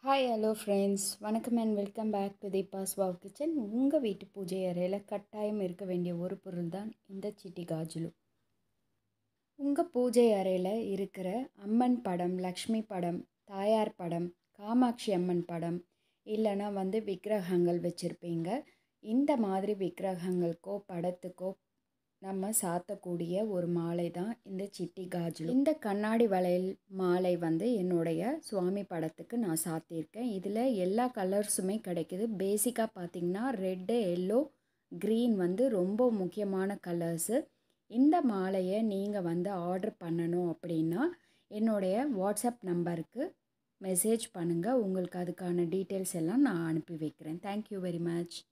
hi hello friends வணக்கம் and welcome back to Deepa's wow kitchen உங்கள் வீட்டு பூஜை அறையில் கட்டாயம் இருக்க வேண்டிய ஒரு பொருள் தான் இந்த சிட்டி காஜுலு உங்கள் பூஜை அறையில் இருக்கிற அம்மன் படம் லக்ஷ்மி படம் தாயார் படம் காமாட்சி அம்மன் படம் இல்லைன்னா வந்து விக்கிரகங்கள் வச்சுருப்பீங்க இந்த மாதிரி விக்கிரகங்களுக்கோ படத்துக்கோ நம்ம சாத்தக்கூடிய ஒரு மாலை தான் இந்த சிட்டி காஜுலு இந்த கண்ணாடி வளையல் மாலை வந்து என்னுடைய சுவாமி படத்துக்கு நான் சாத்தியிருக்கேன் இதில் எல்லா கலர்ஸுமே கிடைக்குது பேசிக்காக பார்த்திங்கன்னா ரெட்டு எல்லோ க்ரீன் வந்து ரொம்ப முக்கியமான கலர்ஸு இந்த மாலையை நீங்கள் வந்து ஆர்டர் பண்ணணும் அப்படின்னா என்னுடைய வாட்ஸ்அப் நம்பருக்கு மெசேஜ் பண்ணுங்கள் உங்களுக்கு அதுக்கான டீட்டெயில்ஸ் எல்லாம் நான் அனுப்பி வைக்கிறேன் தேங்க்யூ வெரி மச்